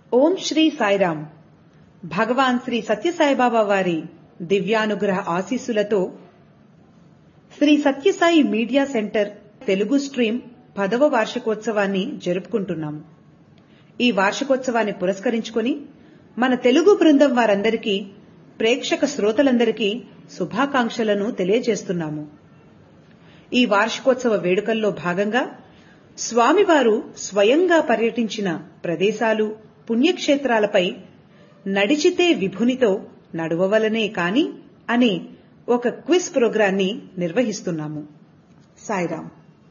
ఓం శ్రీ సాయిరామ్ భగవాన్ శ్రీ సత్యసాయిబాబా వారి దివ్యానుగ్రహ ఆశీస్సులతో Shri Sathya Sai media centre Telugu stream పదవ వార్షికోత్సవాన్ని జరుపుకుంటున్నాము ఈ వార్షికోత్సవాన్ని పురస్కరించుకుని మన తెలుగు బృందం వారందరికీ ప్రేక్షక శ్రోతలందరికీ శుభాకాంక్షలను తెలియజేస్తున్నాము ఈ వార్షికోత్సవ వేడుకల్లో భాగంగా స్వామివారు స్వయంగా పర్యటించిన ప్రదేశాలు పుణ్యక్షేత్రాలపై నడిచితే విభునితో నడువవలనే కాని అనే ఒక క్విజ్ ప్రోగ్రాన్ని నిర్వహిస్తున్నాము సాయిరామ్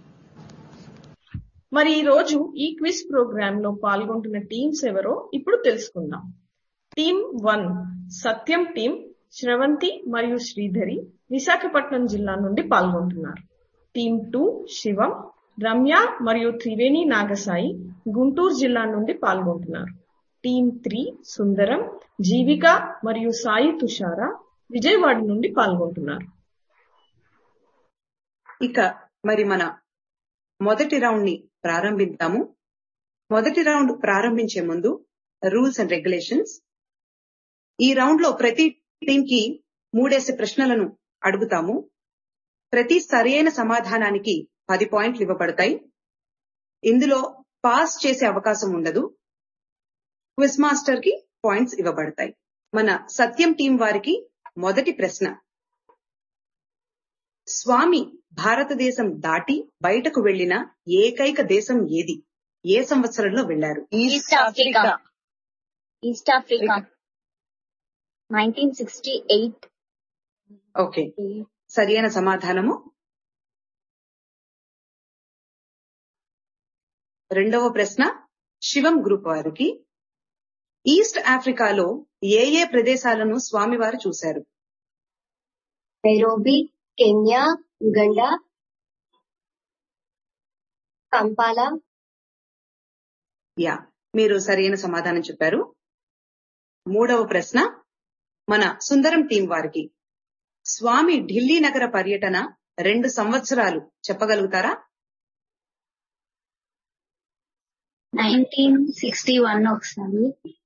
మరి ఈ రోజు ఈ క్విజ్ ప్రోగ్రామ్ లో పాల్గొంటున్న టీమ్స్ ఎవరో ఇప్పుడు తెలుసుకుందాం team one Satyam team Sravanthi మరియు శ్రీధరి విశాఖపట్నం జిల్లా నుండి పాల్గొంటున్నారు టీమ్ టూ శివం రమ్య మరియు త్రివేణి నాగసాయి గుంటూరు జిల్లా నుండి పాల్గొంటున్నారు టీమ్ త్రీ సుందరం జీవిక మరియు సాయి తుషార విజయవాడ నుండి పాల్గొంటున్నారు ఇక మరి మన మొదటి రౌండ్ ని ప్రారంభిద్దాము మొదటి రౌండ్ ప్రారంభించే ముందు రూల్స్ అండ్ రెగ్యులేషన్స్ ఈ రౌండ్ లో ప్రతి టీం కి మూడేసి ప్రశ్నలను అడుగుతాము ప్రతి సరైన సమాధానానికి పది పాయింట్లు ఇవ్వబడతాయి ఇందులో పాస్ చేసే అవకాశం ఉండదు క్విజ్ మాస్టర్ కి పాయింట్స్ ఇవ్వబడతాయి మన సత్యం టీం వారికి మొదటి ప్రశ్న స్వామి భారతదేశం దాటి బయటకు వెళ్లిన ఏకైక దేశం ఏది ఏ సంవత్సరంలో వెళ్లారు East Africa East Africa nineteen sixty eight okay సరైన సమాధానము రెండవ ప్రశ్న శివం గ్రూప్ వారికి ఈస్ట్ ఆఫ్రికాలో ఏ ఏ ప్రదేశాలను స్వామివారు చూశారు Nairobi Kenya Uganda Kampala yeah మీరు సరైన సమాధానం చెప్పారు మూడవ ప్రశ్న మన సుందరం టీం వారికి స్వామి ఢిల్లీ నగర పర్యటన రెండు సంవత్సరాలు చెప్పగలుగుతారా నైన్టీన్ సిక్స్టీ వన్ ఒకసారి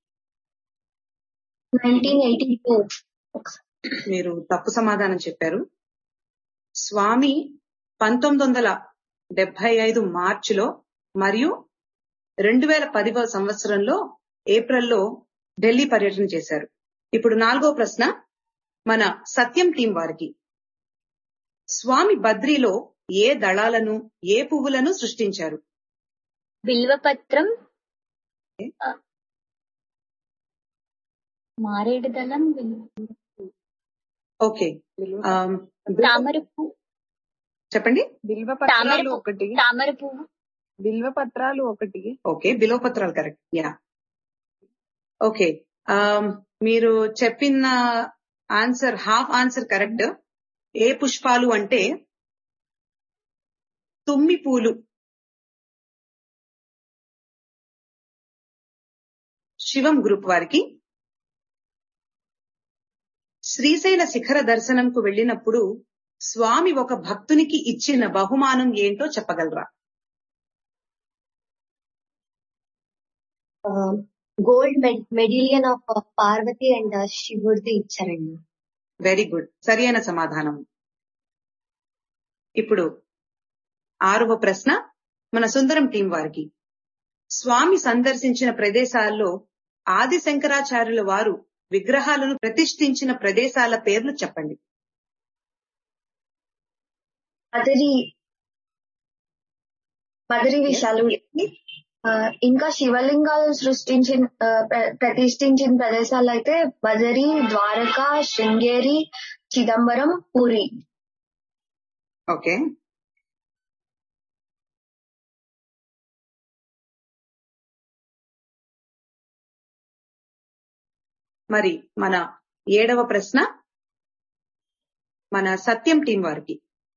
నైన్టీన్ ఎయిటీ టూ మీరు తప్పు సమాధానం చెప్పారు స్వామి పంతొమ్మిది వందల డెబ్బై ఐదు మార్చిలో మరియు రెండు వేల పదివ సంవత్సరంలో ఏప్రిల్లో ఢిల్లీ పర్యటన చేశారు ఇప్పుడు నాలుగో ప్రశ్న మన సత్యం టీం వారికి స్వామి బద్రీలో ఏ దళాలను ఏ పువ్వులను సృష్టించారు బిల్వపత్రం మారేడు దళం ఓకే ఆమ్, తామర పువ్వు చెప్పండి బిల్వ తామర పత్రాలు పువ్వు ఒకటి తామర పువ్వు బిల్వ పత్రాలు ఒకటి ఓకే బిలోపత్రాలు కరెక్ట్ యా ఓకే ఆమ్, మీరు చెప్పిన ఆన్సర్ హాఫ్ ఆన్సర్ కరెక్ట్ ఏ పుష్పాలు అంటే తుమ్మి పూలు శివం గ్రూప్ వారికి శ్రీశైల శిఖర దర్శనంకు వెళ్ళినప్పుడు స్వామి ఒక భక్తునికి ఇచ్చిన బహుమానం ఏంటో చెప్పగలరా gold medallion of Parvati and శివుడిది ఇచ్చారండి వెరీ గుడ్ సరైన సమాధానం ఇప్పుడు ఆరవ ప్రశ్న మన సుందరం టీం వారికి స్వామి సందర్శించిన ప్రదేశాల్లో ఆది శంకరాచార్యుల వారు విగ్రహాలను ప్రతిష్ఠించిన ప్రదేశాల పేర్లు చెప్పండి మదరి మదరి విషయాలు ఆ, ఇంకా శివలింగాలను సృష్టించిన ఆ, ప్ర- ప్రతిష్ఠించిన ప్రదేశాలు అయితే బదరి ద్వారకా శృంగేరి చిదంబరం పూరి ఓకే మరి మన ఏడవ ప్రశ్న మన సత్యం టీం వారికి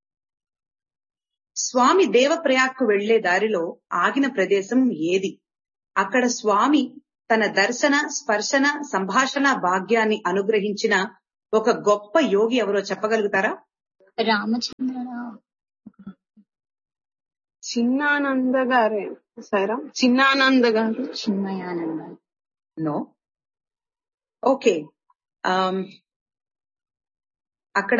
స్వామి దేవప్రయాగ్కు వెళ్లే దారిలో ఆగిన ప్రదేశం ఏది అక్కడ స్వామి తన దర్శన స్పర్శన సంభాషణ భాగ్యాన్ని అనుగ్రహించిన ఒక గొప్ప యోగి ఎవరో చెప్పగలుగుతారా రామచంద్రరావు చిన్నానంద గారే సైరా చిన్నానంద గారు చిన్మయానంద నో ఓకే అక్కడ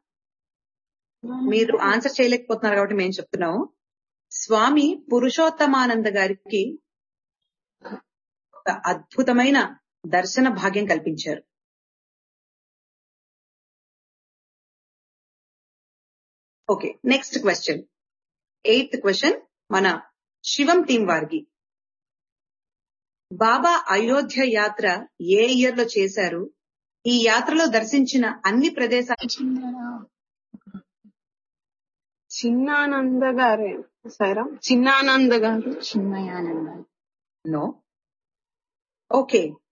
మీరు ఆన్సర్ చేయలేకపోతున్నారు కాబట్టి మేము చెప్తున్నాము స్వామి పురుషోత్తమానంద గారికి ఒక అద్భుతమైన దర్శన భాగ్యం కల్పించారు okay next question eighth question మన శివం టీం వారికి బాబా అయోధ్య యాత్ర ఏ ఇయర్ లో చేశారు ఈ యాత్రలో దర్శించిన అన్ని ప్రదేశాలు చంద్రరావు చిన్నానంద గారే సరా చిన్నానంద గారు చిన్మయానంద నో ఓకే